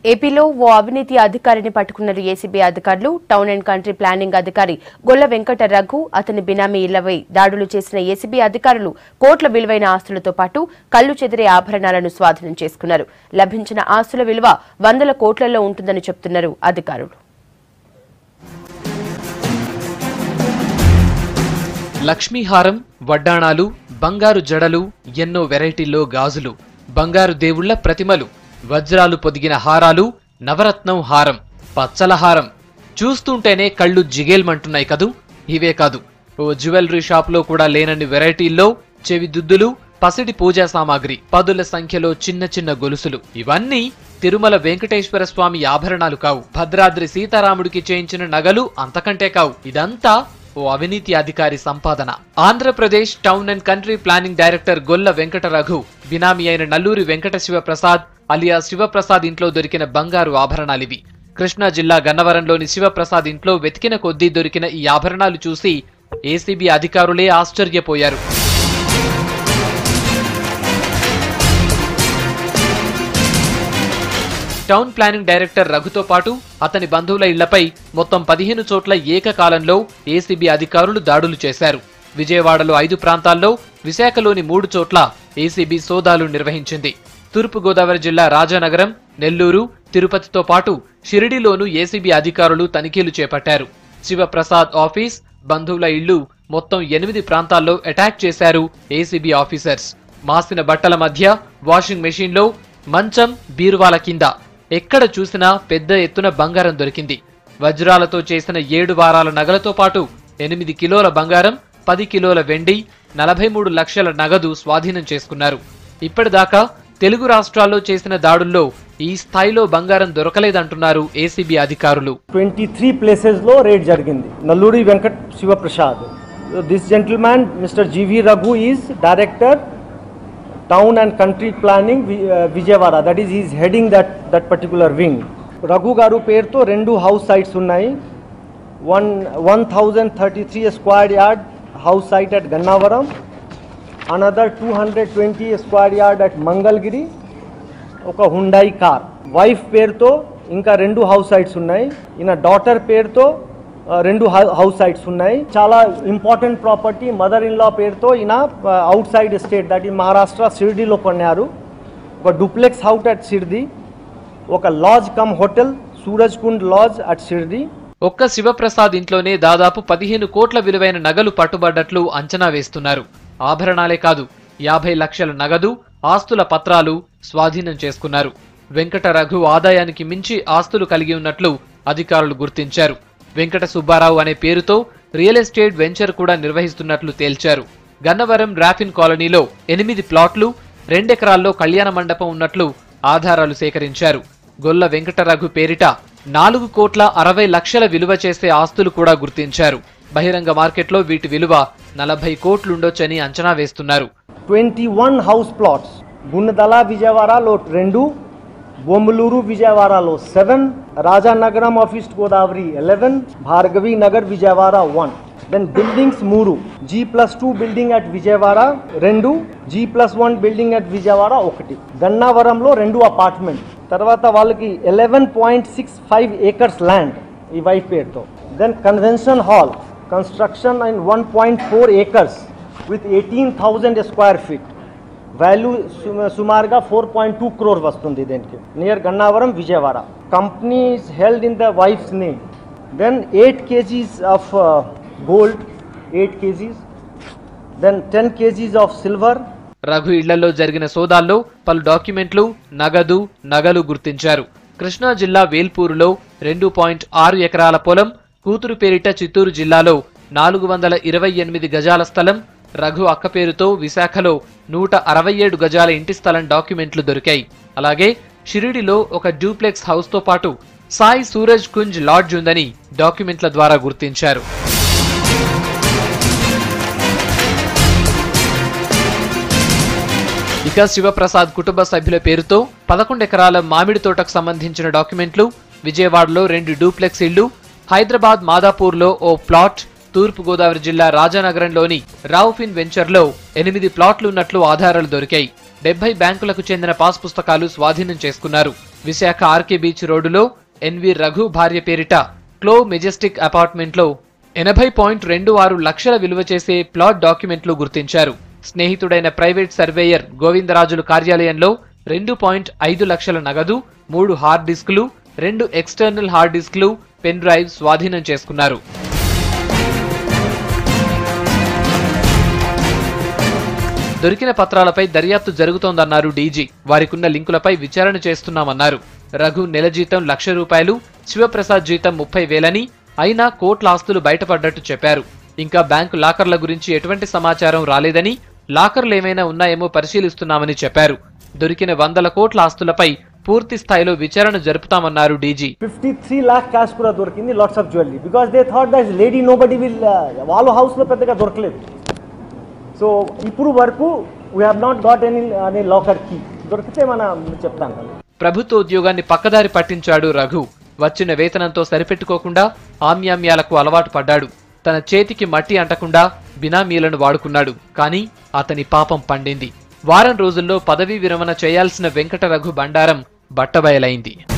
ఏపీలో ఓ అవినీతి అధికారిని పట్టుకున్నారు ఏసీబీ అధికారులు టౌన్ అండ్ కంట్రీ ప్లానింగ్ అధికారి గొల్ల వెంకట రఘు అతని బినామీ ఇళ్లపై దాడులు చేసిన ఏసీబీ అధికారులు కోట్ల విలువైన ఆస్తులతో పాటు కళ్లు చెదిరే ఆభరణాలను స్వాధీనం చేసుకున్నారు లభించిన ఆస్తుల విలువ వందల కోట్లలో ఉంటుందని చెబుతున్నారు అధికారులు లక్ష్మీహారం వడ్డాణాలు బంగారు జడలు ఎన్నో వెరైటీల్లో గాజులు బంగారు దేవుళ్ల ప్రతిమలు వజ్రాలు పొదిగిన హారాలు నవరత్నం హారం పచ్చల హారం చూస్తుంటేనే కళ్ళు జిగేల్మంటున్నాయి కదూ ఇవే కాదు ఓ జ్యువెలరీ షాప్లో కూడా లేనన్ని వెరైటీల్లో చెవి దుద్దులు పసిడి పూజా సామాగ్రి పదుల సంఖ్యలో చిన్న చిన్న గొలుసులు ఇవన్నీ తిరుమల వెంకటేశ్వర స్వామి ఆభరణాలు కావు భద్రాద్రి సీతారాముడికి చేయించిన నగలు అంతకంటే కావు ఇదంతా ఓ అవినీతి అధికారి సంపాదన Andhra Pradesh town and country planning director Golla Venkata Raghu బినామీ అయిన నల్లూరి వెంకట శివప్రసాద్ అలియా శివప్రసాద్ ఇంట్లో దొరికిన బంగారు ఆభరణాలివి కృష్ణా జిల్లా గన్నవరంలోని శివప్రసాద్ ఇంట్లో వెతికిన కొద్దీ దొరికిన ఈ ఆభరణాలు చూసి ఏసీబీ అధికారులే ఆశ్చర్యపోయారు టౌన్ ప్లానింగ్ డైరెక్టర్ రఘుతో పాటు అతని బంధువుల ఇళ్లపై మొత్తం పదిహేను చోట్ల ఏకకాలంలో ఏసీబీ అధికారులు దాడులు చేశారు విజయవాడలో ఐదు ప్రాంతాల్లో విశాఖలోని మూడు చోట్ల ఏసీబీ సోదాలు నిర్వహించింది తూర్పుగోదావరి జిల్లా రాజానగరం నెల్లూరు తిరుపతితో పాటు షిరిడిలోనూ ఏసీబీ అధికారులు తనిఖీలు చేపట్టారు శివప్రసాద్ ఆఫీస్ బంధువుల ఇళ్లు మొత్తం ఎనిమిది ప్రాంతాల్లో అటాక్ చేశారు ఏసీబీ ఆఫీసర్స్ మాసిన బట్టల మధ్య వాషింగ్ మెషీన్లో మంచం బీరువాల కింద ఎక్కడ చూసినా పెద్ద ఎత్తున బంగారం దొరికింది వజ్రాలతో చేసిన ఏడు వారాల నగలతో పాటు ఎనిమిది కిలోల బంగారం పది కిలోల వెండి నలభై మూడు లక్షల నగదు స్వాధీనం చేసుకున్నారు ఇప్పటిదాకా తెలుగు రాష్ట్రాల్లో చేసిన దాడుల్లో ఈ స్థాయిలో బంగారం దొరకలేదంటున్నారు ఏసీబీ అధికారులు ట్వంటీ త్రీ ప్లేసెస్లో రేడ్ జరిగింది Nalluri Venkat Sivaprasad this gentleman mister GV Raghu is director town and country planning Vijayawada that is is heading that that particular wing Raghu garu పేరుతో రెండు హౌస్ సైట్స్ ఉన్నాయి one one thousand thirty three square yard house site at Gannavaram another two hundred twenty square yard at Mangalagiri ఒక Hyundai car wife పేరుతో ఇంకా రెండు house sites ఉన్నాయి ఈయన daughter పేరుతో ఆ, రెండు హౌ- హౌస్ సైట్స్ ఉన్నాయి చాలా important property mother in law పేరుతో ఈయన అవుట్ సైడ్ స్టేట్ దట్ ఈ మహారాష్ట్ర షిర్డీలో కొన్నారు ఒక డూప్లెక్స్ హౌస్ అట్ షిర్డీ ఒక lodge cum hotel Suraj Kund lodge at Shirdi ఒక్క శివప్రసాద్ ఇంట్లోనే దాదాపు పదిహేను కోట్ల విలువైన నగలు పట్టుబడ్డట్లు అంచనా వేస్తున్నారు ఆభరణాలే కాదు యాభై లక్షల నగదు ఆస్తుల పత్రాలు స్వాధీనం చేసుకున్నారు వెంకట రఘు ఆదాయానికి మించి ఆస్తులు కలిగి ఉన్నట్లు అధికారులు గుర్తించారు వెంకట సుబ్బారావు అనే పేరుతో రియల్ ఎస్టేట్ వెంచర్ కూడా నిర్వహిస్తున్నట్లు తేల్చారు గన్నవరం రాఫిన్ కాలనీలో ఎనిమిది ప్లాట్లు రెండెకరాల్లో కళ్యాణ మండపం ఉన్నట్లు ఆధారాలు సేకరించారు గొల్ల వెంకటరఘు పేరిట నాలుగు కోట్ల అరవై లక్షల విలువ చేసే ఆస్తులు కూడా గుర్తించారు బహిరంగ మార్కెట్లో వీటి విలువ నలభై కోట్లుండొచ్చని అంచనా వేస్తున్నారు twenty one house plots Gunadala విజయవాడలో రెండు బొమ్మలూరు విజయవాడలో seven Rajanagaram office Godavari eleven Bhargavi Nagar Vijayawada one then buildings మూడు G plus two building at Vijayawada రెండు G plus one building at Vijayawada ఒకటి గన్నావరంలో రెండు అపార్ట్మెంట్ తర్వాత వాళ్ళకి eleven point six five acres land ఈ వైఫ్ పేరుతో then convention hall construction and one point four acres with eighteen thousand square feet value సుమారుగా four point two crore వస్తుంది దీనికి near Gannavaram Vijayawada company is held in the wife's name then eight kgs of gold eight kgs then ten kgs of silver Raghu ఇళ్లలో జరిగిన సోదాల్లో పలు డాక్యుమెంట్లు నగదు నగలు గుర్తించారు కృష్ణా జిల్లా వేల్పూరులో రెండు పాయింట్ ఆరు ఎకరాల పొలం కూతురు పేరిట చిత్తూరు జిల్లాలో నాలుగు వందల ఇరవై ఎనిమిది గజాల స్థలం రఘు అక్క పేరుతో విశాఖలో నూట అరవై ఏడు గజాల ఇంటి స్థలం డాక్యుమెంట్లు దొరికాయి అలాగే షిరిడిలో ఒక డూప్లెక్స్ హౌస్తో పాటు సాయి సూరజ్ కుంజ్ లాడ్జ్ ఉందని డాక్యుమెంట్ల ద్వారా గుర్తించారు ఇక శివప్రసాద్ కుటుంబ సభ్యుల పేరుతో పదకొండు ఎకరాల మామిడి తోటకు సంబంధించిన డాక్యుమెంట్లు విజయవాడలో రెండు డూప్లెక్స్ ఇళ్లు హైదరాబాద్ మాదాపూర్లో ఓ ప్లాట్ తూర్పు గోదావరి జిల్లా రాజానగరంలోని రావుఫిన్ వెంచర్లో ఎనిమిది ప్లాట్లు ఉన్నట్లు ఆధారాలు దొరికాయి డెబ్బై బ్యాంకులకు చెందిన పాస్ పుస్తకాలు స్వాధీనం చేసుకున్నారు విశాఖ ఆర్కే బీచ్ రోడ్డులో ఎన్వి రఘు భార్య పేరిట క్లో మెజెస్టిక్ అపార్ట్మెంట్లో ఎనభై పాయింట్ రెండు ఆరు లక్షల విలువ చేసే ప్లాట్ డాక్యుమెంట్లు గుర్తించారు స్నేహితుడైన ప్రైవేట్ సర్వేయర్ గోవిందరాజులు కార్యాలయంలో రెండు పాయింట్ ఐదు లక్షల నగదు మూడు హార్డ్ డిస్కులు రెండు ఎక్స్టర్నల్ హార్డ్ డిస్కులు పెన్ డ్రైవ్ స్వాధీనం చేసుకున్నారు దొరికిన పత్రాలపై దర్యాప్తు జరుగుతోందన్నారు డీజీ వారికున్న లింకులపై విచారణ చేస్తున్నామన్నారు రఘు నెల జీతం లక్ష రూపాయలు శివప్రసాద్ జీతం ముప్పై వేలని అయినా కోట్ల ఆస్తులు బయటపడ్డట్టు చెప్పారు ఇంకా బ్యాంకు లాకర్ల గురించి ఎటువంటి సమాచారం రాలేదని లాకర్లు ఏమైనా ఉన్నాయేమో పరిశీలిస్తున్నామని చెప్పారు దొరికిన వందల కోట్ల ఆస్తులపై పూర్తి స్థాయిలో విచారణ జరుపుతామన్నారు DG fifty three lakh cash కూడా దొరికింది lots of jewellery because they thought that lady nobody will వాళ్ళ హౌస్లో పెద్దగా దొరకలేదు సో ఇప్పుడు వరకు we have not got any అనే లాకర్ కీ దొరికితే మనం చెప్తాను ప్రభుత్వ ఉద్యోగాన్ని పక్కదారి పట్టించాడు రఘు వచ్చిన వేతనంతో సరిపెట్టుకోకుండా ఆమ్యామ్యాలకు అలవాటు పడ్డాడు తన చేతికి మట్టి అంటకుండా బినామీలను వాడుకున్నాడు కానీ అతని పాపం పండింది వారం రోజుల్లో పదవీ విరమణ చేయాల్సిన వెంకట రఘు బండారం బట్టబయలైంది